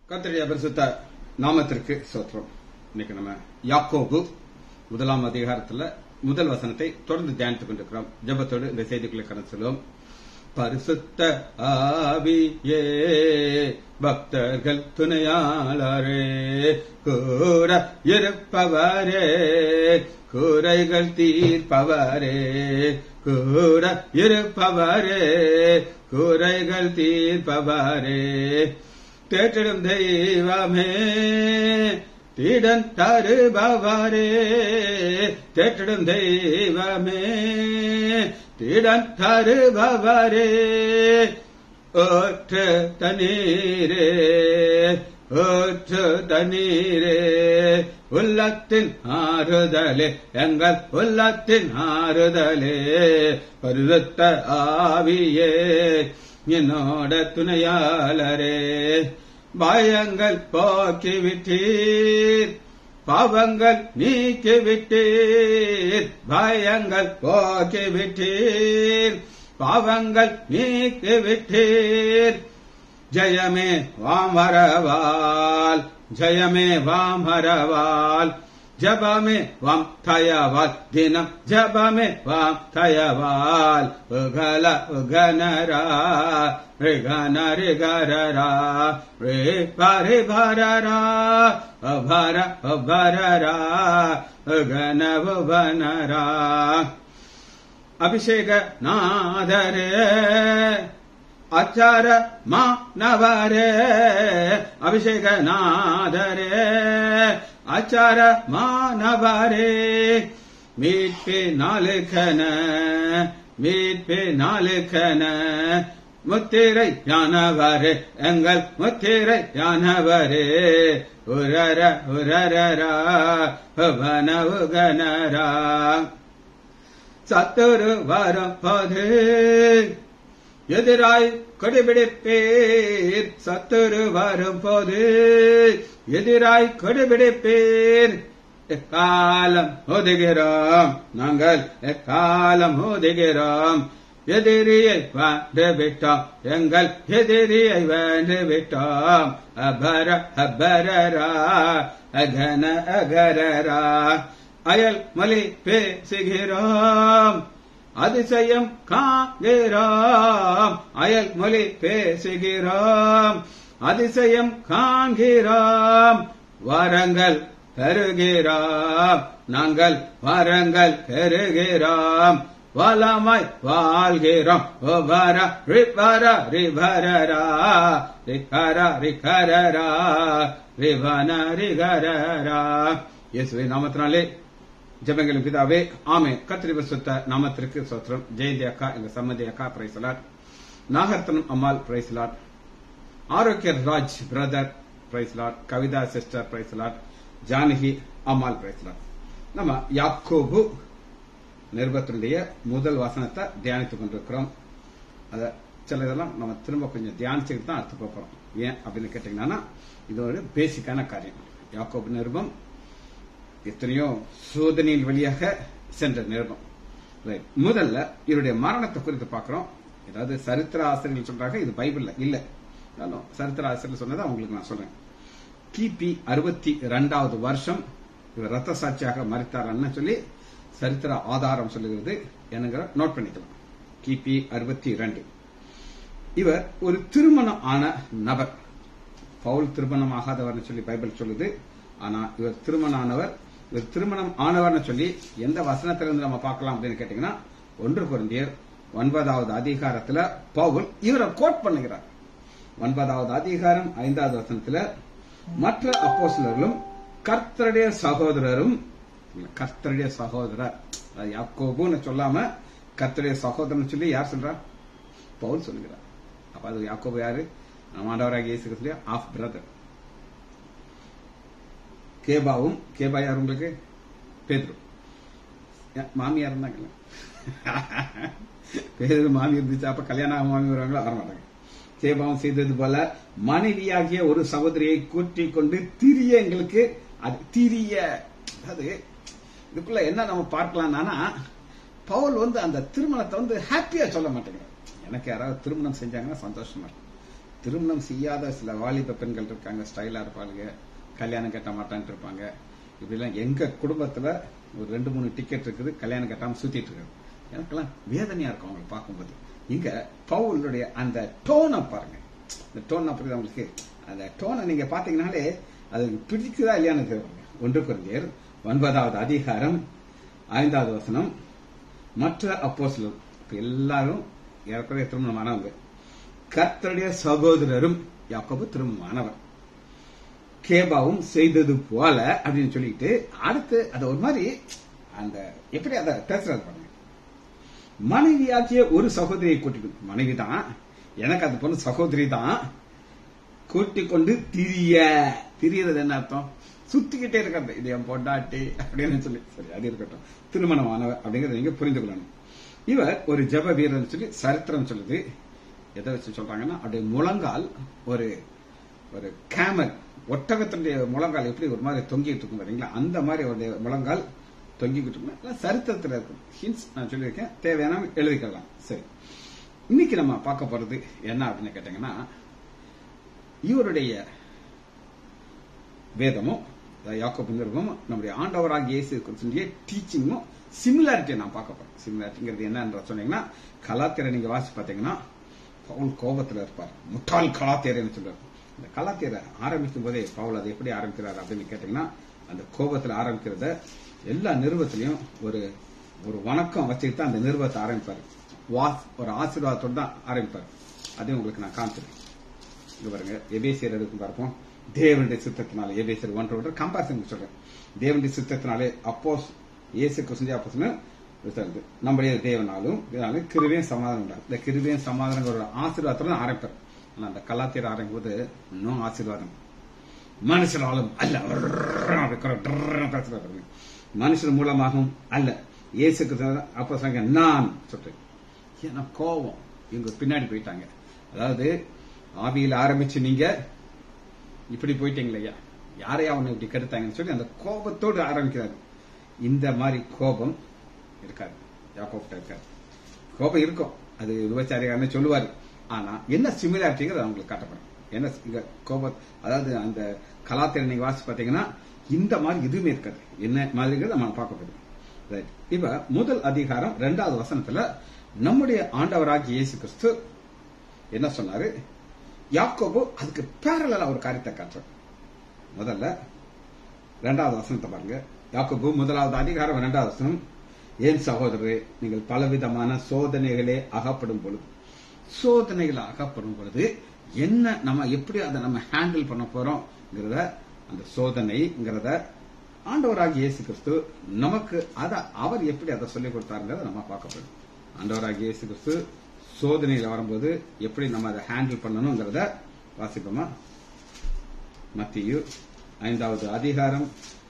கர்த்தருடைய பரிசுத்த நாமத்திற்கு சோத்திரம் இன்னைக்கு நம்ம யாக்கோபு முதலாம் அதிகாரத்துல முதல் வசனத்தை தொடர்ந்து தியானித்துக் கொண்டிருக்கிறோம் ஜெபத்தோடு இந்த செய்திக்குள்ளே கடந்து செல்வோம் பரிசுத்த ஆவியே பக்தர்கள் துணையாளரே கூட இருப்பவரே குறைகள் தீர்ப்பவரே கூட இருப்பவரே குறைகள் தீர்ப்பவரே தேற்றிடும் தெய்வமே தீடன் தருபவரே தேற்றிடும் தெய்வமே தீடன் தருபவரே ஓற்று தண்ணீரே ஓற்று தண்ணீரே உள்ளத்தின் ஆறுதலே எங்கள் உள்ளத்தின் ஆறுதலே பருத்த ஆவியே என்னோட துணையாளரே பயங்கள் போக்கிவிட்டீர் பாவங்கள் நீக்கிவிட்டீர் பயங்கள் போக்கிவிட்டீர் பாவங்கள் நீக்கிவிட்டீர் ஜெயமே வாமரவால் ஜெயமே வாமரவால் ஜபமே வாம் தயவால் தினம் ஜபமே வாம் தயவால் உகல உகனரா ரிகன ரிகரரா ரே பரி பரரா அபர அபரரா உகன உபனரா அபிஷேக நாதரே அச்சார மானவரே அபிஷேக நாதரே அச்சார மானவரே மீட்பே நாளுக்கன மீட்பே நாளுக்கன முத்திரை யானவரே எங்கள் முத்திரை யானவரே உரர உரரரா பவன உகனரா சத்துரு வரும் போது எதிராய் கொடிபிடிப்பீர் சத்துரு வரும் போது எதிராய் கொடிபிடிப்பீர் எக்காலம் ஓதுகிறோம் நாங்கள் எக்காலம் ஓதுகிறோம் எதிரியை வென்று விட்டோம் எங்கள் எதிரியை வென்று விட்டோம் அபர அபரரா அகன அகரரா அயல் மொழி பேசுகிறோம் அதிசயம் காண்கிறோம் அயல் மொழி பேசுகிறோம் அதிசயம் காண்கிறோம் வரங்கள் பெறுகிறோம் நாங்கள் வரங்கள் பெறுகிறோம் வளமாய் வாழ்கிறோம் ஓவர ரிபர ரிபரரா ரிகர ரிகரரா ரிவன ரிகரரா இயேசுவை நாமத்தினாலே ஜபங்களின் பிதாவே ஆமே கத்திரி சுத்த நாமத்திற்கு சோத்திரம் ஜெயந்தி அக்கா எங்க சம்மதி அக்கா பிரைசலாட் நாகர்த்தனம் அம்மாள் பிரைசலாட் ஆரோக்கிய ராஜ் பிரதர் பிரைஸ்லாட் கவிதா சிஸ்டர் பிரைஸ்லாட் ஜானகி அம்மாள் பிரைஸ்லாட் நம்ம யாக்கோபு நிருபத்தினுடைய முதல் வசனத்தை தியானித்துக் கொண்டிருக்கிறோம் அத சில இதெல்லாம் நம்ம திரும்ப கொஞ்சம் தியானிச்சுட்டு தான் அடுத்து போறோம் ஏன் அப்படின்னு கேட்டீங்கன்னா இது ஒரு பேசிக்கான காரியம் யாக்கோபு நிருபம் எத்தனையோ சோதனையின் வழியாக சென்ற நிருபம் முதல்ல இவருடைய மரணத்தை குறித்து பார்க்கிறோம் ஏதாவது சரித்திர ஆசிரியர்கள் சொல்றாங்க இது பைபிள்ல இல்ல சரித்திர ஆசிரியர் சொன்னதை அவங்களுக்கு நான் சொல்றேன் கிபி அறுபத்தி ரெண்டாவது வருஷம் இவர் ரத்த சாட்சியாக மறித்தார்னு சொல்லி சரித்திர ஆதாரம் சொல்லுகிறது என்னங்கிற நோட் பண்ணிக்கலாம் கிபி அறுபத்தி ரெண்டு இவர் ஒரு திருமணம் ஆன நபர் பவுல் திருமணம் ஆகாதவர்னு சொல்லி பைபிள் சொல்லுது ஆனா இவர் திருமணம் ஆனவர் இவர் திருமணம் ஆனவர்னு சொல்லி எந்த வசனத்திலிருந்து நம்ம பார்க்கலாம் அப்படின்னு கேட்டீங்கன்னா ஒன்று குழந்தையர் ஒன்பதாவது அதிகாரத்துல பவுல் இவரை கோட் பண்ணுகிறார் ஒன்பதாவது அதிகாரம் ஐந்தாவது வசனத்துல மற்ற அப்போசிலர்களும் கர்த்தருடைய சகோதரரும் கர்த்தருடைய சகோதரர் யாக்கோபுன்னு சொல்லாம கர்த்தருடைய சகோதரன் சொல்லி யார் சொல்றா பவுல் சொல்லுகிறார் அப்ப அது யாக்கோபு யாரு நம்ம ஆண்டவராக இயேசு சொல்லி ஆஃப் பிரதர் கேபாவும் கேபா யார் உங்களுக்கு பேதுரு மாமியார் இருந்தாங்கல்ல பேரு மாமி இருந்துச்சு அப்ப கல்யாணம் மாமி வருவாங்களோ வர மாட்டாங்க கேபாவும் செய்தது போல மனைவியாகிய ஒரு சகோதரியை கூட்டிக் கொண்டு திரிய எங்களுக்கு அது திரிய அதாவது இதுக்குள்ள என்ன நம்ம பார்க்கலாம்னா பவுல் வந்து அந்த திருமணத்தை வந்து ஹாப்பியா சொல்ல மாட்டேங்கிறார் எனக்கு யாராவது திருமணம் செஞ்சாங்கன்னா சந்தோஷமா இருக்கும் திருமணம் செய்யாத சில வாலிப பெண்கள் இருக்காங்க ஸ்டைலா இருப்பாங்க கல்யாணம் கட்ட மாட்டான்ட்டு இருப்பாங்க இப்படிலாம் எங்க குடும்பத்துல ஒரு ரெண்டு மூணு டிக்கெட் இருக்குது கல்யாணம் கட்டாம சுத்திட்டு இருக்காங்க எனக்கெல்லாம் வேதனையா இருக்கும் அவங்களை பார்க்கும்போது இங்க பவுலுடைய அந்த டோனை பாருங்க இந்த டோன் புரியுது அவங்களுக்கு அந்த டோனை நீங்க பாத்தீங்கன்னாலே அது பிடிக்குதா இல்லையான்னு தெரியும் ஒன்று குறைஞ்சர் ஒன்பதாவது அதிகாரம் ஐந்தாவது வசனம் மற்ற அப்போ இப்ப எல்லாரும் ஏற்கனவே திருமணமானவங்க கர்த்தருடைய சகோதரரும் யாக்கோபு திருமணமானவர் கேபாவும் செய்தது போல அப்படின்னு சொல்லிட்டு அடுத்து அதை ஒரு மாதிரி அந்த எப்படி அதை பேசுறது பாருங்க மனைவியாகிய ஒரு சகோதரியை கூட்டிக்கொண்டு மனைவி தான் எனக்கு அது பொண்ணு சகோதரி தான் கூட்டிக் கொண்டு திரிய திரியறது என்ன அர்த்தம் சுத்திக்கிட்டே இருக்கிறது இது என் பொண்டாட்டி அப்படின்னு சொல்லி சரி அது இருக்கட்டும் திருமணமானவர் அப்படிங்கறத நீங்க புரிந்து கொள்ளணும் இவர் ஒரு ஜெப வீரர் சொல்லி சரித்திரம் சொல்லுது எதை வச்சு சொல்றாங்கன்னா அப்படியே முழங்கால் ஒரு ஒரு கேமல் ஒட்டகத்தினுடைய முழங்கால் எப்படி ஒரு மாதிரி தொங்கிட்டு இருக்கும் பாத்தீங்களா அந்த மாதிரி அவருடைய முழங்கால் தொங்கிக்கிட்டு இருக்கும் எல்லாம் சரித்திரத்தில் இருக்கும் ஹின்ஸ் நான் சொல்லியிருக்கேன் தேவையான எழுதிக்கலாம் சரி இன்னைக்கு நம்ம பார்க்க போறது என்ன அப்படின்னு கேட்டீங்கன்னா இவருடைய வேதமும் யாக்கோப் நிருபமும் நம்முடைய ஆண்டவராக இயேசு கிறிஸ்துவிய டீச்சிங்கும் சிமிலாரிட்டியை நான் பார்க்க போறேன் சிமிலாரிட்டிங்கிறது என்னன்ற சொன்னீங்கன்னா கலாத்திரை நீங்க வாசி பார்த்தீங்கன்னா பவுல் கோபத்துல இருப்பார் முட்டாள் கலாத்தியர்னு சொல்றாரு இந்த கலாத்தியரை ஆரம்பிக்கும் போதே பவுல் அதை எப்படி ஆரம்பிக்கிறார் அப்படின்னு கேட்டீங்கன்னா அந்த கோபத்துல ஆரம்பிக்கிறத எல்லா நிறுவத்திலையும் ஒரு ஒரு வணக்கம் வச்சுட்டு தான் அந்த நிறுவத்தை ஆரம்பிப்பாரு வாஸ் ஒரு ஆசீர்வாதத்தோடு தான் ஆரம்பிப்பார் அதையும் உங்களுக்கு நான் காமிச்சிருக்கேன் இங்க பாருங்க எபேசியர் எடுக்கும் பார்ப்போம் தேவனுடைய சித்தத்தினாலே எபேசியர் ஒன்றோட கம்பாரிசன் சொல்றேன் தேவனுடைய சித்தத்தினாலே அப்போஸ் இயேசு கிறிஸ்து அப்போஸ் நம்முடைய தேவனாலும் இதனால கிருவியும் சமாதானம் உண்டாகும் இந்த கிருவியும் சமாதானங்களோட ஆசீர்வாதத்தோட ஆரம்பிப்பார் ஆனா அந்த கலாத்தியர் ஆரம்பிக்கும் போது இன்னும் ஆசீர்வாதம் மனுஷனாலும் அல்ல பேசுறாரு மனுஷன் மூலமாகவும் அல்ல இயேசு கிறிஸ்து அப்போ சொன்னாங்க நான் சொல்றேன் ஏன்னா கோபம் இவங்க பின்னாடி போயிட்டாங்க அதாவது ஆவியில் ஆரம்பிச்சு நீங்க இப்படி போயிட்டீங்களா யாரையா அவனை இப்படி கெடுத்தாங்கன்னு சொல்லி அந்த கோபத்தோடு ஆரம்பிக்கிறாரு இந்த மாதிரி கோபம் இருக்காது யாக்கோப்ட இருக்காது கோபம் இருக்கும் அது விபச்சாரிகாரன்னு சொல்லுவாரு ஆனா என்ன சிமிலாரிட்டிங்கிறது அவங்களுக்கு காட்டப்படும் என்ன இங்க கோபம் அதாவது அந்த கலாத்திர நீங்க வாசி பாத்தீங்கன்னா இந்த மாதிரி எதுவுமே இருக்காது என்ன மாதிரிங்கிறது நம்ம பார்க்க போறோம் ரைட் இப்ப முதல் அதிகாரம் ரெண்டாவது வசனத்துல நம்முடைய ஆண்டவராகிய இயேசு கிறிஸ்து என்ன சொன்னாரு யாக்கோபு அதுக்கு பேரலா ஒரு காரியத்தை காட்டுற முதல்ல ரெண்டாவது வசனத்தை பாருங்க யாக்கோபு முதலாவது அதிகாரம் இரண்டாவது வசனம் ஏன் சகோதரரே நீங்கள் பலவிதமான சோதனைகளே அகப்படும் பொழுது சோதனைகள் அகப்படும் பொழுது என்ன நம்ம எப்படி அதை நம்ம ஹேண்டில் பண்ண போறோம்ங்கிறத அந்த சோதனைங்கிறத ஆண்டவராகிய இயேசு கிறிஸ்து நமக்கு அதை அவர் எப்படி அதை சொல்லிக் கொடுத்தாருங்கிறத நம்ம பார்க்க போறோம் ஆண்டவராகிய இயேசு கிறிஸ்து சோதனையில் வரும்போது எப்படி நம்ம அதை ஹேண்டில் பண்ணணுங்கிறத வாசிப்போமா மத்தியு ஐந்தாவது அதிகாரம்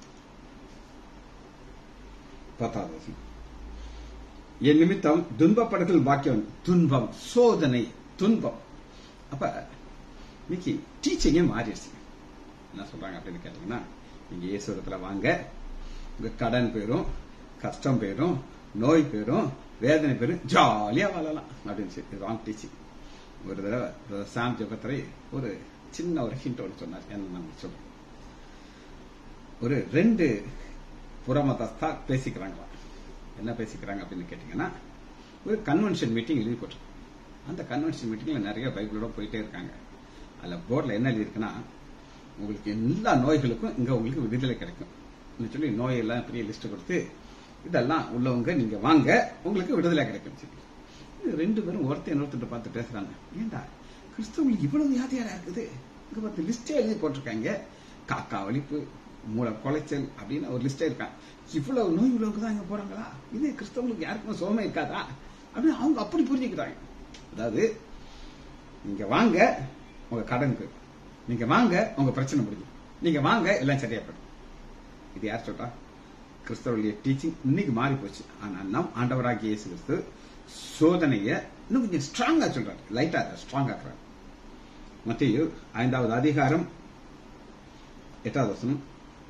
பத்தாவது வசனம் என் நிமித்தம் துன்பப்படுத்தல் பாக்கியம் துன்பம் சோதனை துன்பம் அப்ப இன்னைக்கு டீச்சிங்கே மாறிடுச்சு என்ன சொல்றாங்க அப்படின்னு கேட்டீங்கன்னா நீங்க இயேசுரத்துல வாங்க உங்க கடன் போயிரும் கஷ்டம் போயிரும் நோய் போயிரும் வேதனை போயிரும் ஜாலியா வாழலாம் அப்படின்னு சொல்லி ராங் டீச்சிங் ஒரு தடவை சாம் ஜபத்திரை ஒரு சின்ன ஒரு ஹிண்ட் ஒன்று சொன்னார் என்ன நான் சொல்றேன் ஒரு ரெண்டு புறமதஸ்தா பேசிக்கிறாங்களா என்ன பேசிக்கிறாங்க அப்படின்னு கேட்டீங்கன்னா ஒரு கன்வென்ஷன் மீட்டிங் எழுதி போட்டு அந்த கன்வென்ஷன் மீட்டிங்ல நிறைய பைபிளோட போயிட்டே இருக்காங்க அதுல போர்டில் என்ன எழுதியிருக்குன்னா உங்களுக்கு எல்லா நோய்களுக்கும் இங்க உங்களுக்கு விடுதலை கிடைக்கும் சொல்லி நோயெல்லாம் பெரிய லிஸ்ட் கொடுத்து இதெல்லாம் உள்ளவங்க நீங்க வாங்க உங்களுக்கு விடுதலை கிடைக்கும் சொல்லி ரெண்டு பேரும் ஒருத்தர் இன்னொருத்தர் பார்த்து பேசுறாங்க ஏண்டா கிறிஸ்தவங்களுக்கு இவ்வளவு வியாதியாரா இருக்குது இங்க பார்த்து லிஸ்டே எழுதி போட்டிருக்காங்க காக்கா வலிப்பு மூளை குலைச்சல் அப்படின்னு ஒரு லிஸ்டே இருக்கான் இவ்வளவு நோய் உள்ளவங்க தான் இங்க போறாங்களா இது கிறிஸ்தவங்களுக்கு யாருக்குமே சோமே இருக்காதா அப்படின்னு அவங்க அப்படி புரிஞ்சுக்கிறாங்க அதாவது நீங்க வாங்க உங்க கடனுக்கு நீங்க வாங்க உங்க பிரச்சனை முடியும் நீங்க வாங்க எல்லாம் சரியா போயிடும் இது யார் சொல்றா கிறிஸ்தவர்களுடைய டீச்சிங் இன்னைக்கு மாறி போச்சு ஆனா நம் ஆண்டவராகிய இயேசு கிறிஸ்து சோதனைய இன்னும் கொஞ்சம் ஸ்ட்ராங்கா சொல்றாரு லைட்டா ஸ்ட்ராங் ஆக்குறாரு மத்திய ஐந்தாவது அதிகாரம் எட்டாவது வசனம்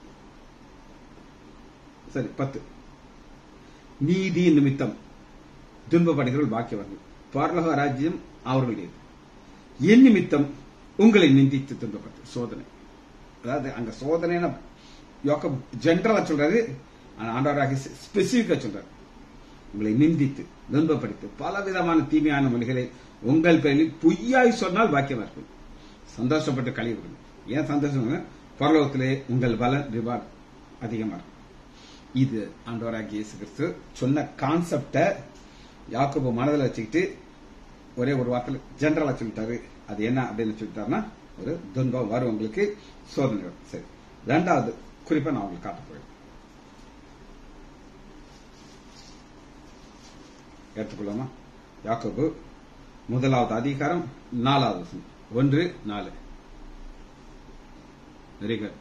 சரி பத்து நீதி நிமித்தம் துன்பப்படுகிறவர்கள் பாக்கியவர்கள் பரலோக ராஜ்யம் அவர்களுடையது என் நிமித்தம் உங்களை நிந்தித்து துன்பப்பட்டு சோதனை அதாவது அங்க சோதனை யோக்கம் ஜென்ரலா சொல்றாரு ஆனா ஆண்டவராக ஸ்பெசிபிக்கா சொல்றாரு உங்களை நிந்தித்து துன்பப்படுத்தி பல விதமான தீமையான மொழிகளை உங்கள் பேரில் பொய்யாய் சொன்னால் பாக்கியமா இருக்கும் சந்தோஷப்பட்டு கழிவு விடுங்க ஏன் சந்தோஷம் பரலோகத்திலே உங்கள் பலன் ரிவார்ட் அதிகமா இருக்கும் இது ஆண்டவராகிய இயேசு கிறிஸ்து சொன்ன கான்செப்ட யாக்கோபு மனதில் வச்சுக்கிட்டு ஒரே ஒரு வார்த்தையில் ஜென்ரலா சொல்லிட்டாரு அது என்ன அப்படின்னு சொல்லிட்டாருன்னா ஒரு துன்பம் வரும் உங்களுக்கு சோதனை வரும் சரி ரெண்டாவது குறிப்பா நான் உங்களுக்கு காட்ட போறேன் எடுத்துக்கொள்ளாமா யாக்கோபு முதலாவது அதிகாரம் நாலாவது வசனம் ஒன்று நாலு வெரி குட்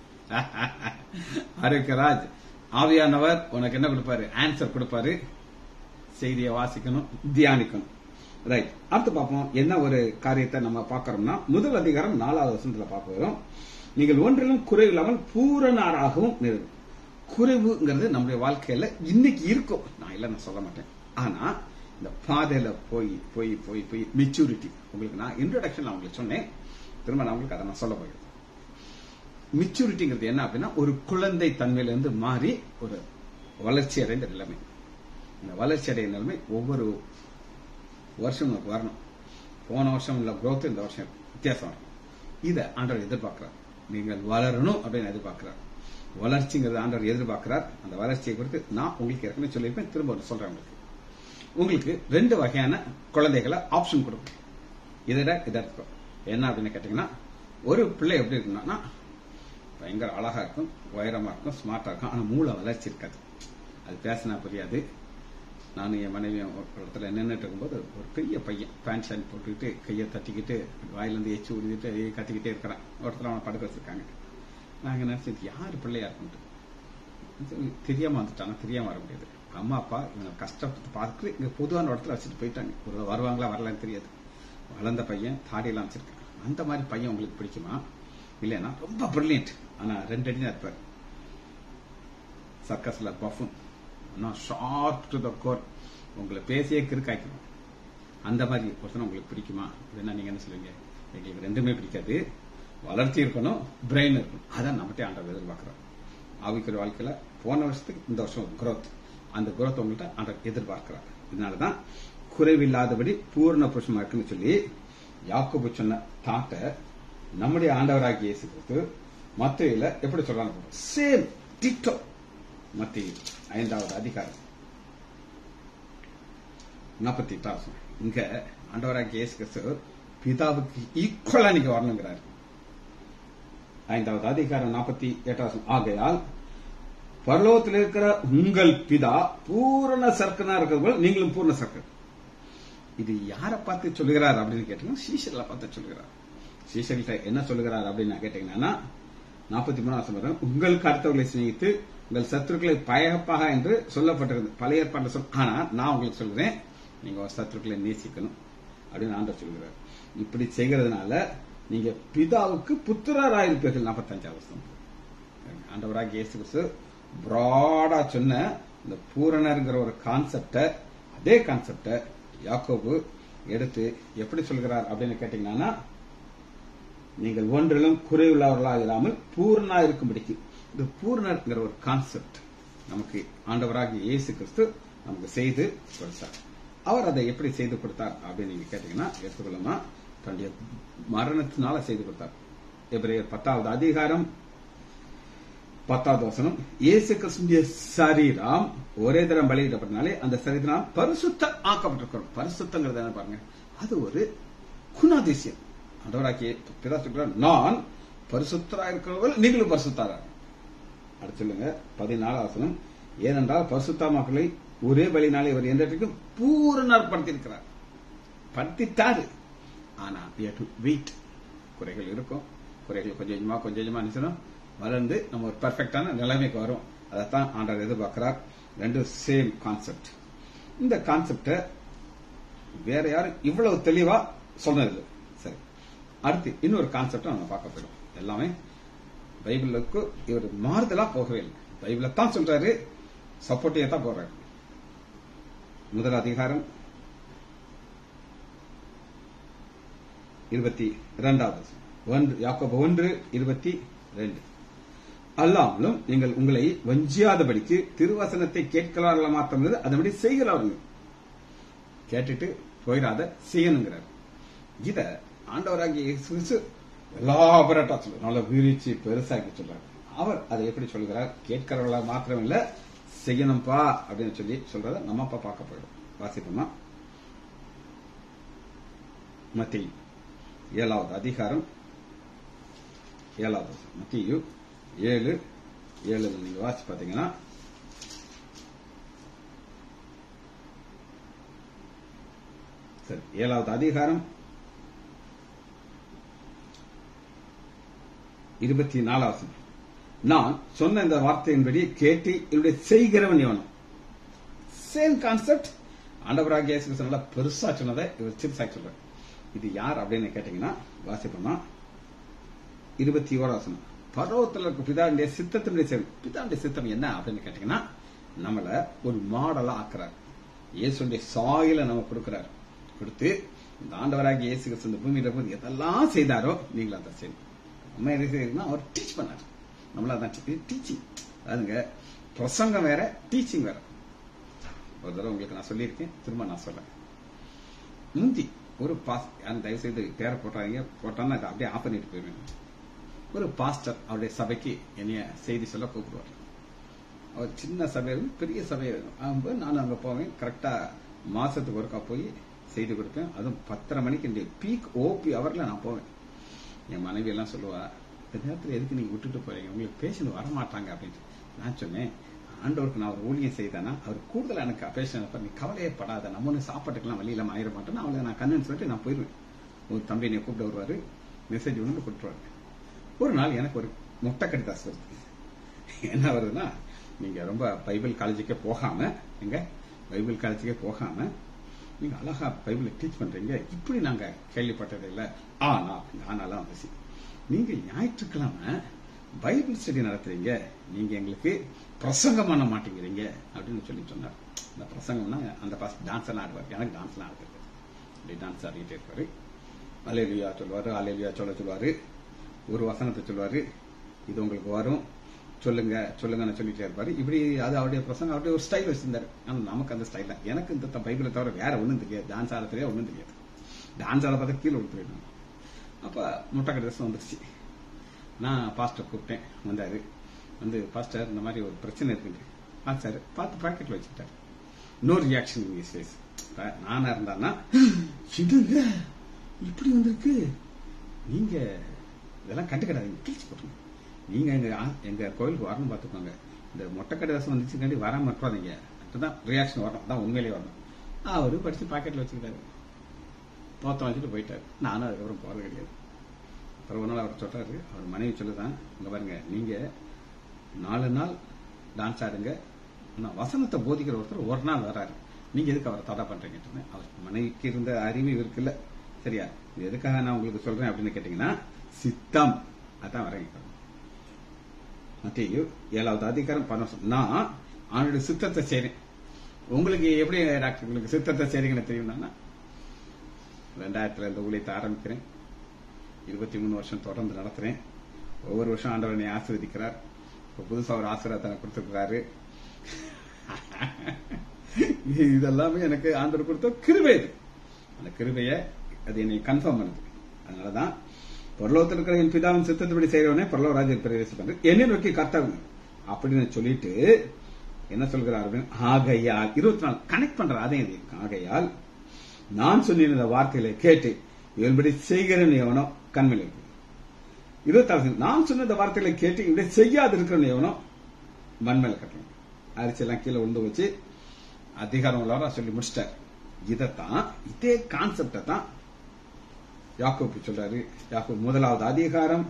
அருக்கராஜ் ஆவியானவர் உனக்கு என்ன கொடுப்பாரு ஆன்சர் கொடுப்பாரு செய்தியை வாசிக்கணும் தியானிக்கணும் ரைட் அடுத்து பார்ப்போம் என்ன ஒரு காரியத்தை நம்ம பார்க்கறோம்னா முதல் அதிகாரம் நாலாவது வசனத்துல பார்க்கிறோம் நீங்கள் ஒன்றிலும் குறைவில்லாமல் பூரணராகவும் நிறுவும் குறைவுங்கிறது நம்முடைய வாழ்க்கையில இன்னைக்கு இருக்கும் நான் இல்ல நான் சொல்ல மாட்டேன் ஆனா இந்த பாதையில போய் போய் போய் போய் மெச்சூரிட்டி உங்களுக்கு நான் இன்ட்ரோடக்ஷன் உங்களுக்கு சொன்னேன் திரும்ப நான் உங்களுக்கு அதை நான் சொல்ல போகிறேன் மெச்சூரிட்டிங்கிறது என்ன அப்படின்னா ஒரு குழந்தை தன்மையிலிருந்து மாறி ஒரு வளர்ச்சி அடைந்த நிலைமை இந்த வளர்ச்சி அடைந்த நிலைமை ஒவ்வொரு வருஷம் நமக்கு வரணும் போன வருஷம் உள்ள growth இந்த வருஷம் வித்தியாசம் வரும் இதை ஆண்டவர் எதிர்பார்க்கிறார் நீங்கள் வளரணும் அப்படின்னு எதிர்பார்க்கிறார் வளர்ச்சிங்கிறது ஆண்டவர் எதிர்பார்க்கிறார் அந்த வளர்ச்சியை குறித்து நான் உங்களுக்கு ஏற்கனவே சொல்லியிருப்பேன் திரும்ப ஒன்று சொல்றேன் உங்களுக்கு உங்களுக்கு ரெண்டு வகையான குழந்தைகளை ஆப்ஷன் கொடுக்கும் இதில் இதை இருக்கும் என்ன அப்படின்னு கேட்டீங்கன்னா ஒரு பிள்ளை எப்படி இருக்குன்னா பயங்கர அழகா இருக்கும் உயரமா இருக்கும் ஸ்மார்ட்டா இருக்கும் ஆனா மூளை வளர்ச்சி இருக்காது அது பேசினா புரியாது நானும் என் மனைவியும் ஒரு இடத்துல நின்றுட்டு இருக்கும்போது ஒரு பெரிய பையன் பேண்ட் ஷர்ட் போட்டுக்கிட்டு கையை தட்டிக்கிட்டு வாயிலிருந்து எச்சு உழுதிட்டு கத்திக்கிட்டே இருக்கிறான் ஒருத்தர் அவனை படுக்க வச்சிருக்காங்க நாங்க நினைச்சது யாரு பிள்ளையா இருக்கும் தெரியாம வந்துட்டாங்க தெரியாம வர முடியாது அம்மா அப்பா இவங்க கஷ்டப்பட்டு பார்த்து இங்க பொதுவான இடத்துல வச்சுட்டு போயிட்டாங்க ஒரு வருவாங்களா வரலான்னு தெரியாது வளர்ந்த பையன் தாடியெல்லாம் வச்சிருக்கான் அந்த மாதிரி பையன் உங்களுக்கு பிடிக்குமா இல்லைன்னா ரொம்ப பிரில்லியன்ட் ஆனா ரெண்டு அடி தான் இருப்பார் சர்க்கஸ்ல buffoon sharp to the core உங்களை பேசியே கிறுக்காக்கிடும் அந்த மாதிரி ஒருத்தனை உங்களுக்கு பிடிக்குமா அப்படின்னா நீங்க என்ன சொல்லுவீங்க எங்களுக்கு ரெண்டுமே பிடிக்காது வளர்ச்சி இருக்கணும் பிரெயின் இருக்கணும் அதான் நம்மகிட்ட ஆண்டவர் எதிர்பார்க்கிறோம் ஆவிக்கிற வாழ்க்கையில போன வருஷத்துக்கு இந்த வருஷம் growth அந்த growth உங்கள்கிட்ட ஆண்டவர் எதிர்பார்க்கிறார் இதனாலதான் குறைவில்லாதபடி பூர்ண புருஷமா இருக்குன்னு சொல்லி யாக்கோபு சொன்ன தாட்டை நம்முடைய ஆண்டவராகிய இயேசு கிறிஸ்து மத்தியில எப்படி சொல்றாங்க சேம் டிட்டோ மத்திய ஐந்தாவது அதிகாரம் நாற்பத்தி எட்டாவது இங்க ஆண்டவராகிய இயேசு கிறிஸ்து பிதாவுக்கு ஈக்குவலா நீங்க வரணுங்கிறாரு ஐந்தாவது அதிகாரம் நாற்பத்தி எட்டாவது ஆகையால் பரலோகத்தில் இருக்கிற உங்கள் பிதா பூரண சர்க்கனா இருக்கிறவங்க நீங்களும் பூர்ண சர்க்கர் இது யாரை பார்த்து சொல்லுகிறார் அப்படின்னு கேட்டீங்கன்னா சீசர்ல பார்த்து சொல்லுகிறார் சீசர்கிட்ட என்ன சொல்லுகிறார் அப்படின்னு கேட்டீங்கன்னா நாற்பத்தி மூணாவது வரும் உங்களுக்கு அடுத்தவர்களை சிநேகித்து உங்கள் சத்துருக்களை பயப்பாக என்று சொல்லப்பட்டிருந்தது பழைய ஏற்பாடு சொல் ஆனா நான் உங்களுக்கு சொல்கிறேன் நீங்க ஒரு சத்துருக்களை நேசிக்கணும் அப்படின்னு ஆண்டவர் சொல்கிறார் இப்படி செய்கிறதுனால நீங்க பிதாவுக்கு புத்திரராயிருப்பீர்கள் நாற்பத்தஞ்சாவது வருஷம் ஆண்டவராக இயேசு கிறிஸ்து பிராடா சொன்ன இந்த பூரணர்ங்கிற ஒரு கான்செப்ட அதே கான்செப்ட யாக்கோபு எடுத்து எப்படி சொல்கிறார் அப்படின்னு கேட்டீங்கன்னா நீங்கள் ஒன்றிலும் குறைவுள்ளவர்களாக இல்லாமல் பூர்ணா இருக்கும்படிக்கு இந்த பூர்ணர்ங்கிற ஒரு கான்செப்ட் நமக்கு ஆண்டவராகிய இயேசு கிறிஸ்து நமக்கு செய்து கொடுத்தார் அவர் அதை எப்படி செய்து கொடுத்தார் அப்படின்னு நீங்க கேட்டீங்கன்னா எடுத்துக்கொள்ளமா தன்னுடைய மரணத்தினால செய்து கொடுத்தார் எபிரேயர் பத்தாவது அதிகாரம் பத்தாவது வசனம் இயேசு கிறிஸ்துடைய சரீரம் ஒரே தரம் பலியிடப்பட்டனாலே அந்த சரீரம் பரிசுத்த ஆக்கப்பட்டிருக்கிறோம் பரிசுத்தங்கிறது என்ன பாருங்க அது ஒரு குணாதிசயம் ஆண்டவராக்கிய பிதா சொல்கிறார் நான் பரிசுத்தரா இருக்கிறவர்கள் நீங்களும் பரிசுத்தாரா அடுத்து சொல்லுங்க பதினாலாம் வசனம் ஏனென்றால் பரிசுத்தா மக்களை ஒரே பலினாலே இவர் என்றைக்கும் பூரணர் படுத்திருக்கிறார் படுத்திட்டாரு ஆனா வெயிட் குறைகள் இருக்கும் குறைகள் கொஞ்சம் கொஞ்சமா கொஞ்சம் கொஞ்சமா நினைச்சணும் வளர்ந்து நம்ம ஒரு பெர்ஃபெக்டான நிலைமைக்கு வரும் அதைத்தான் ஆண்டவர் எதிர்பார்க்கிறார் ரெண்டு சேம் கான்செப்ட் இந்த கான்செப்ட வேற யாரும் இவ்வளவு தெளிவா சொன்னதில்லை சரி அடுத்து இன்னொரு கான்செப்ட் நம்ம பார்க்க போயிடும் எல்லாமே பைபிளுக்கு இவர் மாறுதலா போகவே இல்லை பைபிள தான் சொல்றாரு சப்போர்ட்டியா தான் போறாரு முதல் அதிகாரம் இருபத்தி இரண்டாவது வசனம். ஒன்று யாக்கோபு ஒன்று இருபத்தி ரெண்டு அல்லாமலும் நீங்கள் உங்களை வஞ்சியாதபடிக்கு திருவசனத்தை கேட்கிறார்கள் மாத்திரம் அதன்படி செய்கிறார்கள் கேட்டுட்டு போயிடாத செய்யணுங்கிறார் இத ஆண்டவராகிய இயேசு கிறிஸ்து எல்லா பரட்டா சொல்றார் நல்லா விரிச்சு பெருசாக்கி சொல்றார் அவர் அதை எப்படி சொல்கிறார் கேட்கிறவர்களா மாத்திரம் இல்ல செய்யணும்பா அப்படின்னு சொல்லி சொல்றத நம்ம அப்பா பார்க்க போயிடும் வாசிப்போமா மத்திய ஏழாவது அதிகாரம் ஏழாவது வசனம். மத்தியு ஏழு ஏழுல நீங்க வாசி பாத்தீங்கன்னா சரி ஏழாவது அதிகாரம் இருபத்தி நாலாவது வசனம். நான் சொன்ன இந்த வார்த்தையின்படி கேட்டு என்னுடைய செய்கிறவன் எவனும் சேம் கான்செப்ட் ஆண்டவராக இயேசு கிறிஸ்து நல்லா பெருசா சொன்னதை இவர் சிறுசா சொல்றார் இது யார் அப்படின்னு கேட்டீங்கன்னா வாசிப்போமா இருபத்தி ஓராவது வசனம் பர்வத்தில் இருக்க பிதாவுடைய சித்தத்தினுடைய செயல் பிதாவுடைய சித்தம் என்ன அப்படின்னு கேட்டீங்கன்னா நம்மள ஒரு மாடலா ஆக்குறார் இயேசுடைய சாயில நம்ம கொடுக்கிறார் கொடுத்து இந்த ஆண்டவராகிய இயேசு கிறிஸ்து இந்த பூமியில போது எதெல்லாம் செய்தாரோ நீங்களும் அதை செய்யணும் நம்ம எது செய்யணும்னா அவர் டீச் பண்ணார் நம்மள அதான் டீச்சிங் அதுங்க பிரசங்கம் வேற டீச்சிங் வேற ஒரு தடவை உங்களுக்கு நான் சொல்லியிருக்கேன் திரும்ப நான் சொல்றேன் முந்தி ஒரு பாஸ் யாரும் தயவு செய்து பேரை போட்டாங்க போட்டான்னா அதை அப்படியே ஆஃப் பண்ணிட்டு போயிருவேன் ஒரு பாஸ்டர் அவருடைய சபைக்கு என்னைய செய்தி சொல்ல கூப்பிடுவார் அவர் சின்ன சபை இருக்கும், பெரிய சபை இருக்கும் ஆகும்போது நான் அங்க போவேன் கரெக்டா மாசத்துக்கு ஒருக்கா போய் செய்தி கொடுப்பேன் அதுவும் பத்தரை மணிக்கு இந்த பீக் ஓபி அவர்ல நான் போவேன் என் மனைவி எல்லாம் சொல்லுவா இந்த நேரத்தில் எதுக்கு நீங்க விட்டுட்டு போறீங்க உங்களுக்கு பேஷண்ட் வரமாட்டாங்க அப்படின்ட்டு நான் சொன்னேன் ஆண்டவருக்கு நான் ஒரு ஊழியம் செய்தேன்னா அவர் கூடுதல் எனக்கு பேஷண்ட் நீ கவலையே படாத நம்ம ஒன்றும் சாப்பாட்டுக்கெல்லாம் வழி இல்லாம ஆயிட மாட்டேன் அவளை நான் கண்ணு சொல்லிட்டு நான் போயிடுவேன் ஒரு தம்பி என்னை கூப்பிட்டு வருவாரு மெசேஜ் ஒன்று கொடுத்துருவாரு ஒரு நாள் எனக்கு ஒரு முட்டை கடிதாசு வருது என்ன வருதுன்னா நீங்க ரொம்ப பைபிள் காலேஜுக்கே போகாம எங்க பைபிள் காலேஜுக்கே போகாம நீங்க அழகா பைபிளை டீச் பண்றீங்க இப்படி நாங்க கேள்விப்பட்டது இல்ல ஆனா ஆனாலும் வந்துச்சு நீங்க ஞாயிற்றுக்கிழமை பைபிள் ஸ்டடி நடத்துறீங்க நீங்க எங்களுக்கு பிரசங்கம் பண்ண மாட்டேங்கிறீங்க அப்படின்னு சொல்லி சொன்னார் இந்த பிரசங்கம்னா அந்த பாஸ் டான்ஸ் எல்லாம் ஆடுவார் எனக்கு டான்ஸ் எல்லாம் ஆடுறது அப்படி டான்ஸ் ஆடிக்கிட்டே இருப்பாரு அலேலியா சொல்லுவாரு அலேலியா சொல்ல சொல்லுவாரு ஒரு வசனத்தை சொல்லுவாரு இது உங்களுக்கு வரும் சொல்லுங்க சொல்லுங்கன்னு சொல்லிட்டே இருப்பாரு இப்படி அது அவருடைய பிரசங்கம் அவருடைய ஒரு ஸ்டைல் வச்சிருந்தாரு ஆனா நமக்கு அந்த ஸ்டைல் எனக்கு இந்த பைபிளை தவிர வேற ஒண்ணும் தெரியாது டான்ஸ் ஆட தெரியாது ஒண்ணும் தெரியாது டான்ஸ் ஆட பார்த்தா கீழே விழுத்துருவேன் அப்ப முட்டை கடைசி வந்துருச்சு நான் பாஸ்டர் கூப்பிட்டேன் வந்தாரு வந்து பாஸ்டர் இந்த மாதிரி ஒரு பிரச்சனை இருக்குங்க பார்த்தாரு பார்த்து பாக்கெட்ல வச்சுட்டாரு நோ ரியாக்ஷன் இன் ஃபேஸ் நானா இருந்தானா இதுங்க இப்படி வந்திருக்கு நீங்க இதெல்லாம் கண்டுக்கிடாதீங்க கிழிச்சு போட்டுருங்க நீங்க எங்க ஆ- எங்க கோயிலுக்கு வரணும் பாத்துக்கோங்க இந்த மொட்டை கடைதாசம் வந்துச்சுக்காண்டி வராம இருப்பாதீங்க அதுதான் ரியாக்ஷன் வரணும் அதான் உண்மையிலேயே வரணும் அவரு படிச்சு பாக்கெட்ல வச்சுக்கிட்டாரு மொத்தம் வச்சுட்டு போயிட்டாரு நானும் அதுக்கப்புறம் போறது கிடையாது அப்புறம் ஒரு நாள் அவர் சொல்றாரு அவர் மனைவி சொல்லுதான் இங்க பாருங்க நீங்க நாலு நாள் டான்ஸ் ஆடுங்க ஆனா வசனத்தை போதிக்கிற ஒருத்தர் ஒரு நாள் வராரு நீங்க எதுக்கு அவரை தடை பண்றீங்க அவர் மனைவிக்கு இருந்த அறிவு இவருக்கு இல்ல சரியா இது எதுக்காக நான் உங்களுக்கு சொல்றேன் அப்படின்னு கேட்டீங்கன்னா சித்தம் அதான் வரேன் மத்திய ஏழாவது அதிகாரம் பன்னெண்டு நான் அவனுடைய சித்தத்தை செய்றேன் உங்களுக்கு எப்படி டாக்டர் உங்களுக்கு சித்தத்தை செய்றீங்கன்னு தெரியும்னா ரெண்டாயிரத்துல இந்த ஊழியத்தை ஆரம்பிக்கிறேன் இருபத்தி மூணு வருஷம் தொடர்ந்து நடத்துறேன் ஒவ்வொரு வருஷம் ஆண்டவர் என்னை ஆசீர்வதிக்கிறார் இப்ப புதுசா ஒரு ஆசீர்வாதத்தை கொடுத்திருக்கிறாரு இதெல்லாமே எனக்கு ஆண்டவர் கொடுத்த கிருபை இது அந்த கிருபைய அது என்னை கன்ஃபார்ம் பண்ணுது அதனாலதான் பரலோகத்தில் இருக்கிற என் பிதாவின் சித்தத்துப்படி செய்யறவனே பரலோக ராஜ்யம் பிரவேசிப்பாரு என்னை நோக்கி கர்த்தவங்க அப்படின்னு சொல்லிட்டு என்ன சொல்கிறார் அப்படின்னு ஆகையால் இருபத்தி நாலு கனெக்ட் பண்ற அதே இது. ஆகையால் நான் சொன்ன இந்த வார்த்தைகளை கேட்டு இவன்படி செய்கிறேன் எவனோ கண்மையில் இருக்கு இருபத்தாறு நான் சொன்ன இந்த வார்த்தைகளை கேட்டு இப்படி செய்யாது இருக்கிறவன் எவனோ மண்மேல கட்டணும் அரிச்செல்லாம் கீழே விழுந்து வச்சு அதிகாரம் உள்ளவரா சொல்லி முடிச்சிட்டார் இதைத்தான் இதே கான்செப்டை தான் யாக்கோப்பு சொல்றாரு யாக்கோப்பு முதலாவது அதிகாரம்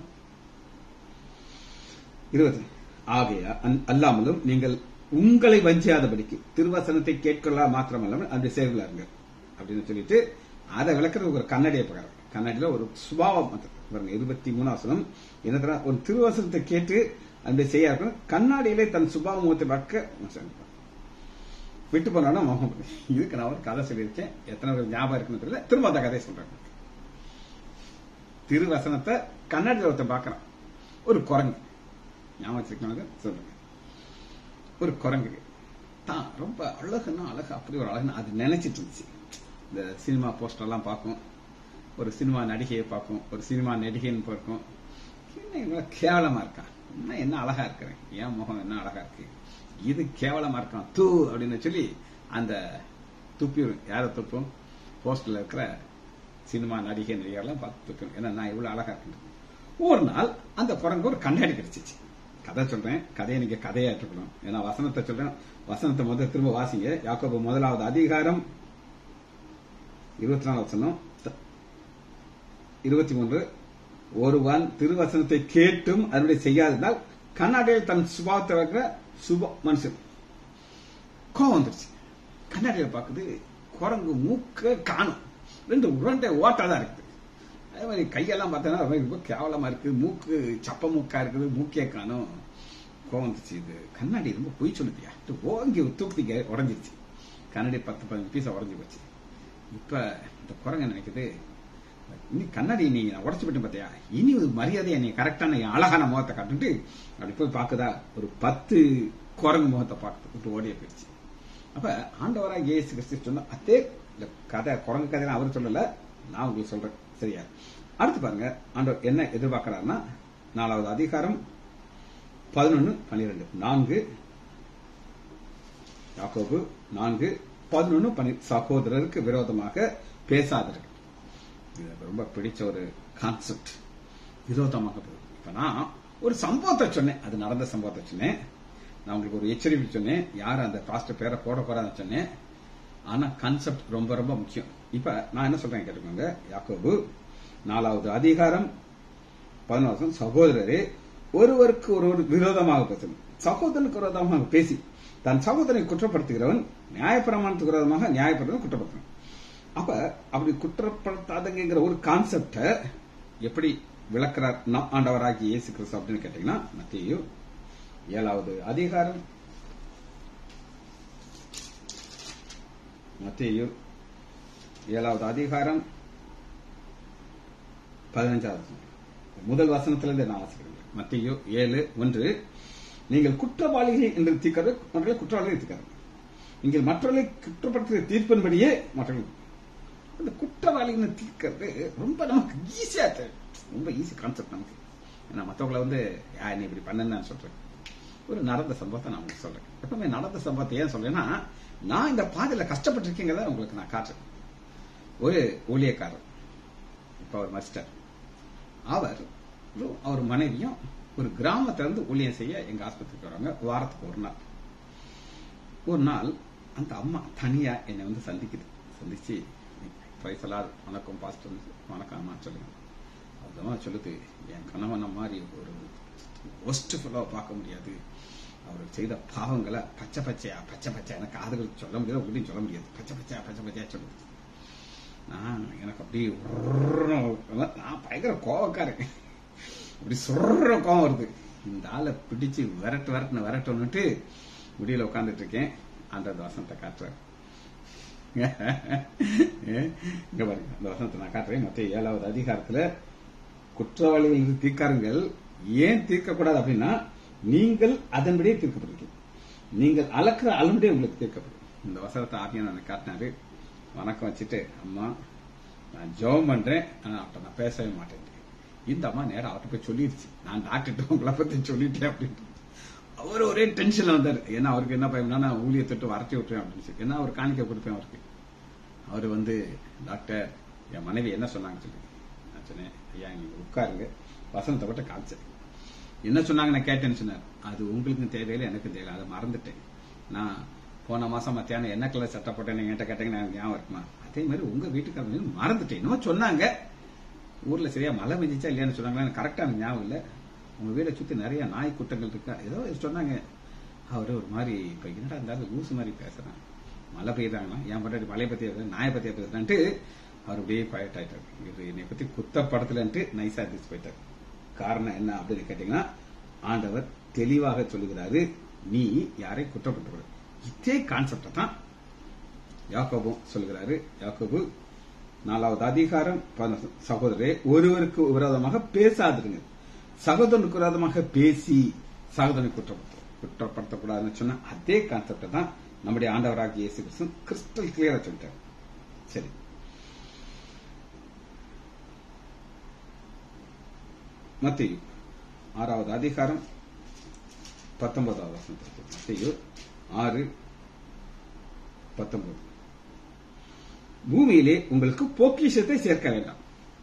இருபது ஆகையா அன்- அல்லாமலும் நீங்கள் உங்களை வஞ்சியாதபடிக்கு திருவசனத்தை கேட்கலாம் மாத்திரமல்லாமல் அந்த செயல்களாருங்க அப்படின்னு சொல்லிட்டு அதை விளக்குறது ஒரு கண்ணடியை பிரகாரம் கண்ணடியில ஒரு சுபாவம் அது. பாருங்க இருபத்தி மூணாவசனம் என்ன தெரியுமா? ஒரு திருவசனத்தை கேட்டு அந்த செய்ய இருக்கணும் கண்ணாடியிலே தன் சுபாவ முகத்தை பார்க்க விட்டு போனா மோகம் இதுக்கு நான் ஒரு கதை சொல்லியிருக்கேன் எத்தனை பேர் ஞாபகம் இருக்குன்னு தெரியல திரும்ப அந்த கதையை சொல்றேன் திருவசனத்தை கண்ணாடியில் ஒருத்தன் பார்க்கறான் ஒரு குரங்கு ஞாபகம் வச்சிருக்கவங்க சொல்லுங்க ஒரு குரங்கு தான் ரொம்ப அழகுன்னா அழகு அப்படி ஒரு அழகுன்னு அது நினைச்சிட்டு இருந்துச்சு இந்த சினிமா போஸ்டர் எல்லாம் பார்க்கும் ஒரு சினிமா நடிகையை பார்க்கும் ஒரு சினிமா நடிகைன்னு பார்க்கும் என்ன இவன் கேவலமா இருக்கான் இன்னும் என்ன அழகா இருக்கிறேன் என் முகம் என்ன அழகா இருக்கு இது கேவலமா இருக்கான் தூ அப்படின்னு சொல்லி அந்த துப்பிடும் யாரை துப்பும் போஸ்டர்ல இருக்கிற சினிமா நடிகை நடிகர்லாம் பார்த்து துப்பிடும் ஏன்னா நான் இவ்வளவு அழகா இருக்கேன் ஒரு நாள் அந்த குரங்கு ஒரு கண்ணாடி கிடைச்சிச்சு கதை சொல்றேன் கதையை நீங்க கதையா எடுத்துக்கணும் ஏன்னா வசனத்தை சொல்றேன் வசனத்தை முதல்ல திரும்ப வாசிங்க யாக்கோபு முதலாவது அதிகாரம் இருபத்தி நாலு வசனம் த- இருபத்தி மூன்று ஒருவன் திருவசனத்தை கேட்டும் அதனுடைய செய்யாததால் கண்ணாடியில் தன் சுபாவத்தை வைக்கிற சுப மனுஷன் கோவம் வந்துருச்சு கண்ணாடியில பாக்குது குரங்கு மூக்க காணும் ரெண்டு உருண்டை ஓட்டா தான் இருக்குது அதே மாதிரி கையெல்லாம் பார்த்தோன்னா ரொம்ப கேவலமா இருக்கு மூக்கு சப்ப மூக்கா இருக்குது மூக்கே காணும் கோவம் வந்துச்சு இது கண்ணாடி ரொம்ப பொய் சொல்லுதியா ஓங்கி தூக்கி உடஞ்சிருச்சு கண்ணாடி பத்து பதினஞ்சு பீஸா உடஞ்சி போச்சு இப்ப இந்த குரங்கு நினைக்குது இனி கண்ணாடி நீ நான் உடச்சு விட்டு பார்த்தியா இனி ஒரு மரியாதையா நீ கரெக்டான என் அழகான முகத்தை காட்டுட்டு அப்படி போய் பாக்குதா ஒரு பத்து குரங்கு முகத்தை பார்த்து விட்டு ஓடிய போயிடுச்சு அப்ப ஆண்டவராக இயேசு கிறிஸ்து சொன்ன அதே இந்த கதை குரங்கு கதை அவர் சொல்லல நான் உங்களுக்கு சொல்றேன் சரியா அடுத்து பாருங்க ஆண்டவர் என்ன எதிர்பார்க்கிறாருன்னா நாலாவது அதிகாரம் பதினொன்னு பன்னிரெண்டு நான்கு யாக்கோபு நான்கு பதினொன்னு பனி சகோதரருக்கு விரோதமாக பேசாதீர்கள் இது எனக்கு ரொம்ப பிடிச்ச ஒரு கான்செப்ட் விரோதமாக போகுது இப்ப நான் ஒரு சம்பவத்தை சொன்னேன் அது நடந்த சம்பவத்தை சொன்னேன் நான் உங்களுக்கு ஒரு எச்சரிக்கை சொன்னேன் யார் அந்த பாஸ்டர் பேரை போட போறான்னு சொன்னேன் ஆனா கான்செப்ட் ரொம்ப ரொம்ப முக்கியம் இப்ப நான் என்ன சொல்றேன் கேட்டுக்கோங்க யாக்கோபு நாலாவது அதிகாரம் பதினோரு சகோதரரே ஒருவருக்கு ஒருவர் விரோதமாக பேசணும் சகோதரனுக்கு விரோதமாக பேசி தன் சகோதரனை குற்றப்படுத்துகிறவன் நியாயப்பிரமாணத்துக்கு விரோதமாக நியாயப்படுறவன் குற்றப்படுத்தணும் அப்ப அப்படி குற்றப்படுத்தாதங்கிற ஒரு கான்செப்ட எப்படி விளக்குறார் நம் ஆண்டவராகிய இயேசு கிறிஸ்து அப்படின்னு கேட்டீங்கன்னா மத்திய ஏழாவது அதிகாரம் மத்திய ஏழாவது அதிகாரம் பதினஞ்சாவது வசனம். முதல் வசனத்திலிருந்து நான் வாசிக்கிறேன் மத்திய ஏழு ஒன்று நீங்கள் குற்றவாளிகள் என்று தீர்க்கிறது மற்றவர்களை குற்றவாளிகள் தீர்க்கிறது நீங்கள் மற்றவர்களை குற்றப்படுத்துகிற தீர்ப்பின்படியே மற்றவர்கள் அந்த குற்றவாளின்னு தீர்க்கிறது ரொம்ப நமக்கு ஈஸியா தெரியும் ரொம்ப ஈஸி கான்செப்ட் நமக்கு ஏன்னா மற்றவங்களை வந்து "யா, நீ இப்படி பண்ணுன்னு நான் சொல்றேன் ஒரு நடந்த சம்பவத்தை நான் உங்களுக்கு சொல்றேன் எப்பவுமே நடந்த சம்பவத்தை ஏன் சொல்றேன்னா நான் இந்த பாதையில கஷ்டப்பட்டிருக்கேங்கிறத உங்களுக்கு நான் காட்டுறேன் ஒரு ஊழியக்காரர் இப்ப அவர் மஸ்டர் அவர் அவர் மனைவியும் ஒரு கிராமத்துல இருந்து ஊழியம் செய்ய எங்க ஆஸ்பத்திரிக்கு வராங்க வாரத்துக்கு ஒரு நாள் ஒரு நாள் அந்த அம்மா தனியா என்னை வந்து சந்திக்குது சந்திச்சு பைசலால் வணக்கம் பாஸ்டர் வணக்கம் அம்மா சொல்லுங்க அதுதான் சொல்லுது என் கணவனை மாதிரி ஒரு ஒஸ்ட் ஃபுல்லாக பார்க்க முடியாது அவர் செய்த பாவங்களை பச்சை பச்சையா பச்சை பச்சை எனக்கு காதுகள் சொல்ல முடியாது உங்களையும் சொல்ல முடியாது பச்சை பச்சையா பச்சை பச்சையா சொல்லுது நான் எனக்கு அப்படியே உர்ருன்னு நான் பயங்கர கோவக்காரன் அப்படி சொல்ற கோவம் வருது இந்த ஆளை பிடிச்சு விரட்டு விரட்டுன்னு விரட்டணுட்டு முடியல உட்காந்துட்டு இருக்கேன் அந்த வசனத்தை காட்டுறேன் இங்க பாருங்க அந்த வசனத்தை நான் காட்டுறேன் மத்திய ஏழாவது அதிகாரத்துல குற்றவாளிகள் தீர்க்காருங்கள் ஏன் தீர்க்கக்கூடாது அப்படின்னா நீங்கள் அதன்படியே தீர்க்கப்படுவீர்கள் நீங்கள் அளக்கிற அளம்படியே உங்களுக்கு தீர்க்கப்படும் இந்த வசனத்தை ஆகிய நான் காட்டினாரு வணக்கம் வச்சுட்டு அம்மா நான் ஜெபம் பண்றேன் ஆனா அப்ப நான் பேசவே மாட்டேன் இந்த அம்மா நேரம் அவர்கிட்ட போய் சொல்லிருச்சு நான் டாக்டர்கிட்ட உங்களை பத்தி சொல்லிட்டேன் அப்படின்ட்டு அவர் ஒரே டென்ஷன்ல வந்தாரு ஏன்னா அவருக்கு என்ன பயம்னா நான் ஊழியத்திட்டு வரட்டி விட்டுறேன் அப்படின்னு சொல்லி ஏன்னா அவர் காணிக்க கொடுப்பேன் அவருக்கு அவர் வந்து டாக்டர் என் மனைவி என்ன சொன்னாங்க சொல்லி நான் சொன்னேன் ஐயா நீங்க உட்காருங்க வசனத்தை மட்டும் காமிச்சேன் என்ன சொன்னாங்க நான் கேட்டேன்னு சொன்னார் அது உங்களுக்கும் தேவையில்லை எனக்கும் தேவையில்லை அதை மறந்துட்டேன் நான் போன மாசம் மத்தியானம் என்ன கலர் சட்டை போட்டேன் என்கிட்ட கேட்டீங்கன்னா எனக்கு ஞாபகம் இருக்குமா அதே மாதிரி உங்க வீட்டுக்காரங்க மறந்துட்டேன் என்னமோ சொன்னாங்க ஊர்ல சரியா மழை பெஞ்சிச்சா இல்லையான்னு சொன்னாங்களா எனக்கு கரெக்டா எனக்கு ஞாபகம் இல்லை உங்க வீடை சுத்தி நிறைய நாய் கூட்டங்கள் இருக்கா ஏதோ சொன்னாங்க அவரு ஒரு மாதிரி இப்ப என்னடா இருந்தாலும் லூசு மாதிரி பேசுறான் மழை பெய்யுறாங்களா என் பட்டாடி மழையை பத்தி பேசுறேன், நாயை பத்தி பேசுறான்ட்டு அவர் அப்படியே குவாய்ட் ஆயிட்டாரு இது என்னை பத்தி குத்த படத்துலன்ட்டு நைஸா அடிச்சு போயிட்டாரு காரணம் என்ன அப்படின்னு கேட்டீங்கன்னா ஆண்டவர் தெளிவாக சொல்லுகிறாரு நீ யாரை குற்றப்படுத்தக்கூடாது இதே கான்செப்ட தான் யாக்கோபும் சொல்லுகிறாரு யாக்கோபு நாலாவது அதிகாரம் பதினொன்று. சகோதரரே ஒருவருக்கு விரோதமாக பேசாதிருங்க சகோதரனுக்கு விரோதமாக பேசி சகோதரனை குற்றப்படுத்த குற்றப்படுத்தக்கூடாதுன்னு சொன்ன அதே கான்செப்ட் தான் நம்முடைய ஆண்டவராகிய இயேசு கிறிஸ்து கிறிஸ்டல் கிளியரா சொல்லிட்டார் சரி மத்திய ஆறாவது அதிகாரம் பத்தொன்பதாவது வசனத்திற்கு மத்திய ஆறு பத்தொன்பது பூமியிலே உங்களுக்கு பொக்கிஷத்தை சேர்க்க வேண்டாம்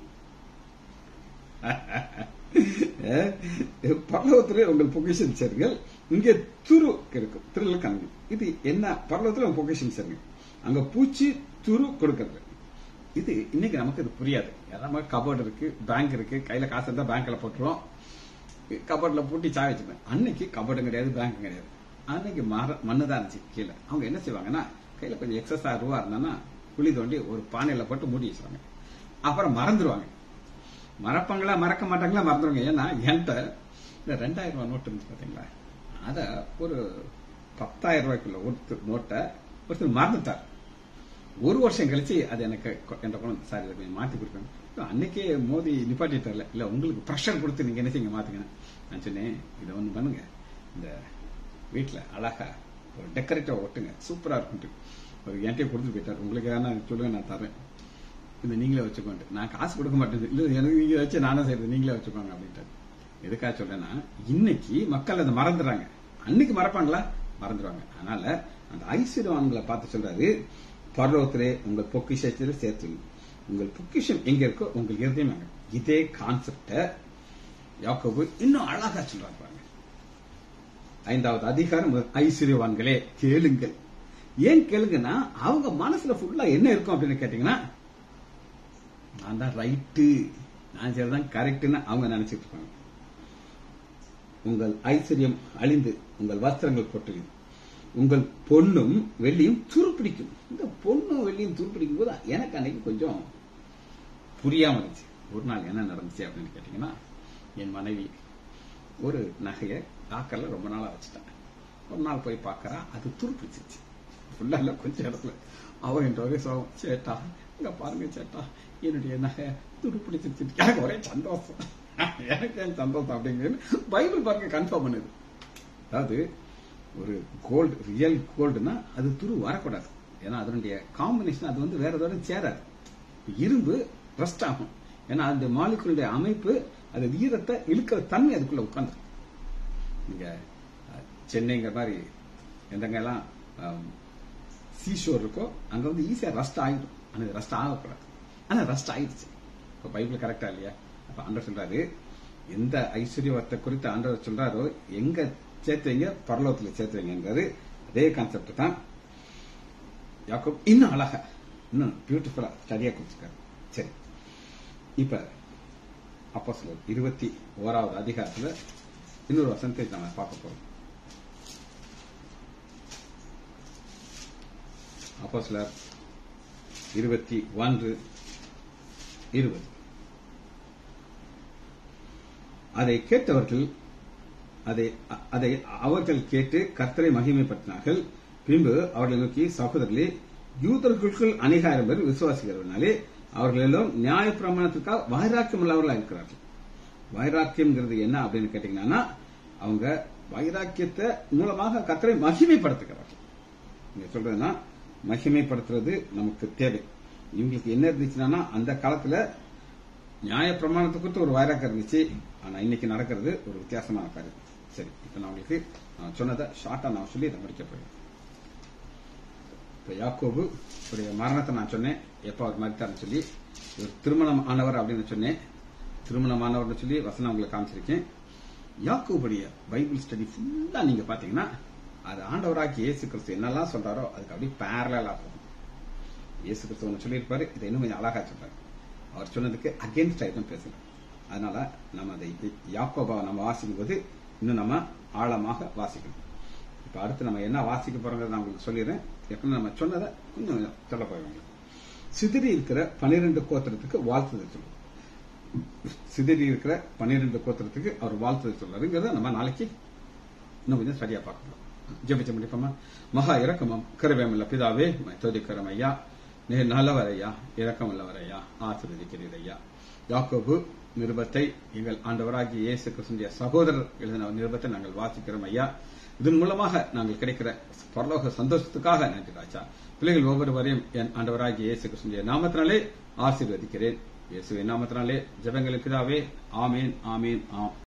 பரலோகத்திலே உங்கள் பொக்கிஷன் சேருங்கள் இங்கே துரு இருக்கும் திருள் கணக்கு இது என்ன பரலோகத்தில் உங்க பொக்கிஷன் சேருங்க அங்க பூச்சி துரு கொடுக்கறது இது இன்னைக்கு நமக்கு இது புரியாது நம்ம கபோர்டு இருக்கு பேங்க் இருக்கு கையில காசு இருந்தா பேங்க்ல போட்டுருவோம் கபோர்ட்ல பூட்டி சாவி வச்சுப்பேன் அன்னைக்கு கபோர்டும் கிடையாது பேங்க்கும் கிடையாது அன்னைக்கு மர மண்ணு தான் இருந்துச்சு கீழே அவங்க என்ன செய்வாங்கன்னா கையில கொஞ்சம் எக்ஸஸா ரூபா இருந்தானா குழி தோண்டி ஒரு பானையில போட்டு மூடி வச்சுருவாங்க அப்புறம் மறந்துடுவாங்க மறப்பாங்களா மறக்க மாட்டாங்களா மறந்துடுவாங்க ஏன்னா என்கிட்ட இந்த ரெண்டாயிரம் ரூபாய் நோட்டு இருந்துச்சு பாத்தீங்களா அத ஒரு பத்தாயிரம் ரூபாய்க்குள்ள ஒருத்தர் நோட்டை ஒருத்தர் மறந்துட்டார் ஒரு வருஷம் கழிச்சு அது எனக்கு என்ற குழந்தை சார் இதை கொஞ்சம் மாத்தி கொடுப்பேன் அன்னைக்கே மோதி நிப்பாட்டிட்டார்ல இல்ல உங்களுக்கு ப்ரெஷர் கொடுத்து நீங்க என்ன செய்யுங்க மாத்துங்க நான் சொன்னேன் இதை ஒண்ணு பண்ணுங்க இந்த வீட்டுல அழகா ஒரு டெக்கரேட்டிவ் ஒட்டுங்க சூப்பரா இருக்கும்ட்டு ஒரு என்கிட்ட கொடுத்துட்டு போயிட்டார் உங்களுக்கு ஏன்னா சொல்லுங்க நான் தரேன் இந்த நீங்களே வச்சுக்கோங்க நான் காசு கொடுக்க மாட்டேன் இல்ல எனக்கு நீங்க வச்சு நானே செய்யறது நீங்களே வச்சுக்கோங்க அப்படின்ட்டு எதுக்காக சொல்றேன்னா இன்னைக்கு மக்கள் அதை மறந்துடுறாங்க அன்னைக்கு மறப்பாங்களா மறந்துடுவாங்க அதனால அந்த ஐஸ்வர்யவான்களை பார்த்து சொல்றாரு பர்வத்திலே உங்கள் பொக்கிஷத்தில் சேர்த்து உங்கள் பொக்கிஷம் எங்க இருக்கோ உங்கள் இருதயம் அங்க இதே கான்செப்ட யாக்கோபு இன்னும் அழகா சொல்றாரு பாருங்க ஐந்தாவது அதிகாரம் ஐஸ்வர்யவான்களே கேளுங்கள் ஏன் கேளுங்கன்னா அவங்க மனசுல ஃபுல்லா என்ன இருக்கும் அப்படின்னு கேட்டீங்கன்னா நான் தான் ரைட்டு நான் சரிதான் கரெக்ட்னு அவங்க நினைச்சிட்டு இருப்பாங்க உங்கள் ஐஸ்வர்யம் அழிந்து உங்கள் வஸ்திரங்கள் கொட்டுது உங்கள் பொண்ணும் வெள்ளியும் துருப்பிடிக்கும் இந்த பொண்ணும் வெள்ளியும் துருப்பிடிக்கும் போது எனக்கு அன்னைக்கு கொஞ்சம் புரியாம இருந்துச்சு ஒரு நாள் என்ன நடந்துச்சு அப்படின்னு கேட்டீங்கன்னா என் மனைவி ஒரு நகையை லாக்கர்ல ரொம்ப நாளா வச்சுட்டேன் ஒரு நாள் போய் பார்க்கறா அது துருப்பிடிச்சிருச்சு ஃபுல்லா இல்ல கொஞ்சம் இடத்துல அவன் என்ற ஒரே சோகம் சேட்டா இங்க பாருங்க சேட்டா என்னுடைய நகை துருப்பிடிச்சிருச்சு எனக்கு ஒரே சந்தோஷம் எனக்கு ஏன் சந்தோஷம் அப்படிங்கிறது பைபிள் பாருங்க கன்ஃபார்ம் பண்ணுது அதாவது ஒரு கோல்டு ரியல் கோல்டுனா அது துரு வரக்கூடாது ஏன்னா அதனுடைய காம்பினேஷன் அது வந்து வேற எதோட சேராது இரும்பு ரஸ்ட் ஆகும் ஏன்னா அந்த மாலிகுலுடைய அமைப்பு அது வீரத்தை இழுக்கிற தன்மை அதுக்குள்ள உட்கார்ந்து நீங்க சென்னைங்கிற மாதிரி எந்தங்க எல்லாம் சீஷோர் இருக்கோ அங்க வந்து ஈஸியா ரஸ்ட் ஆகிடும் ஆனா ரஸ்ட் ஆகக்கூடாது ஆனா ரஸ்ட் ஆயிடுச்சு இப்ப பைபிள் கரெக்டா இல்லையா அப்ப ஆண்டவர் சொல்றாரு எந்த ஐஸ்வர்யவத்தை குறித்து ஆண்டவர் சொல்றாரோ எங்க சேர்த்து வைங்க பரலோகத்துல சேர்த்து வைங்கிறது அதே கான்செப்ட் தான் யாக்கோப் இன்னும் அழகா இன்னும் பியூட்டிஃபுல்லா ஸ்டடியா கொடுத்துருக்காரு சரி இப்ப அப்போ சொல்ல இருபத்தி ஓராவது அதிகாரத்துல இன்னொரு வசனத்தை நம்ம பார்க்க போறோம் அப்போ சிலர் இருபத்தி ஒன்று இருபது அதை கேட்டவர்கள் அதை அதை அவர்கள் கேட்டு கர்த்தரை மகிமைப்படுத்தினார்கள் பின்பு அவர்களை நோக்கி சகோதரர்களே யூதர்களுக்குள் அநேகாயிரம் பேர் விசுவாசிக்கிறதுனாலே அவர்கள் எல்லாம் நியாய பிரமாணத்துக்காக வைராக்கியம் உள்ளவர்களா இருக்கிறார்கள் வைராக்கியம்ங்கிறது என்ன அப்படின்னு கேட்டீங்கன்னா அவங்க வைராக்கியத்தை மூலமாக கர்த்தரை மகிமைப்படுத்துகிறார்கள் நீங்க சொல்றதுன்னா மகிமைப்படுத்துறது நமக்கு தேவை இவங்களுக்கு என்ன இருந்துச்சுன்னா அந்த காலத்துல நியாய பிரமாணத்தை குறித்து ஒரு வைராக்கம் இருந்துச்சு ஆனா இன்னைக்கு நடக்கிறது ஒரு வித்தியாசமான காரியம் சரி இப்ப நான் உங்களுக்கு நான் சொன்னதை ஷார்ட்டா நான் சொல்லி இதை முடிக்க போறேன் இப்ப யாக்கோபு உடைய மரணத்தை நான் சொன்னேன் எப்ப அவர் மறித்தார்னு சொல்லி ஒரு திருமணம் ஆனவர் அப்படின்னு சொன்னேன் திருமணம் ஆனவர்னு சொல்லி வசனம் உங்களுக்கு காமிச்சிருக்கேன் யாக்கோபுடைய பைபிள் ஸ்டடி ஃபுல்லா நீங்க பாத்தீங்கன்னா அது ஆண்டவராக்கி இயேசு கிறிஸ்து என்னெல்லாம் சொல்றாரோ அதுக்கு அப்படியே பேரலா போகும் இயேசு கிறிஸ்து ஒன்று சொல்லியிருப்பாரு இதை இன்னும் கொஞ்சம் அழகா சொல்றாரு அவர் சொன்னதுக்கு அகேன்ஸ்ட் ஆயிடும் பேசல அதனால நம்ம அதை யாக்கோபாவை நம்ம வாசிக்கும் போது இன்னும் நம்ம ஆழமாக வாசிக்கணும் இப்ப அடுத்து நம்ம என்ன வாசிக்க போறோங்கிறத நான் உங்களுக்கு சொல்லிடுறேன் எப்பவுமே நம்ம சொன்னதை கொஞ்சம் சொல்ல போயிருவாங்க சிதறி இருக்கிற பனிரெண்டு கோத்திரத்துக்கு வாழ்த்துதல் சொல்லுவோம் சிதறி இருக்கிற பன்னிரெண்டு கோத்திரத்துக்கு அவர் வாழ்த்துதல் சொல்றாருங்கிறத நம்ம நாளைக்கு இன்னும் கொஞ்சம் சரியா பார்க்கணும் ஜெபிச்ச முடிப்போமா மகா இறக்கமம் கருவேமில்ல பிதாவே துதிக்கிறோம் ஐயா நீர் நல்லவர் ஐயா இரக்கம் உள்ளவர் ஐயா ஆசீர்வதிக்கிறீர் ஐயா யாக்கோபு நிருபத்தை எங்கள் ஆண்டவராகிய இயேசு கிறிஸ்துடைய சகோதரர் எழுதின நிருபத்தை நாங்கள் வாசிக்கிறோம் ஐயா இதன் மூலமாக நாங்கள் கிடைக்கிற பரலோக சந்தோஷத்துக்காக நன்றி ராஜா பிள்ளைகள் ஒவ்வொருவரையும் என் ஆண்டவராகிய இயேசு கிறிஸ்துடைய நாமத்தினாலே ஆசீர்வதிக்கிறேன் இயேசுவின் நாமத்தினாலே ஜெபங்களுக்கு பிதாவே ஆமேன் ஆமேன் ஆம்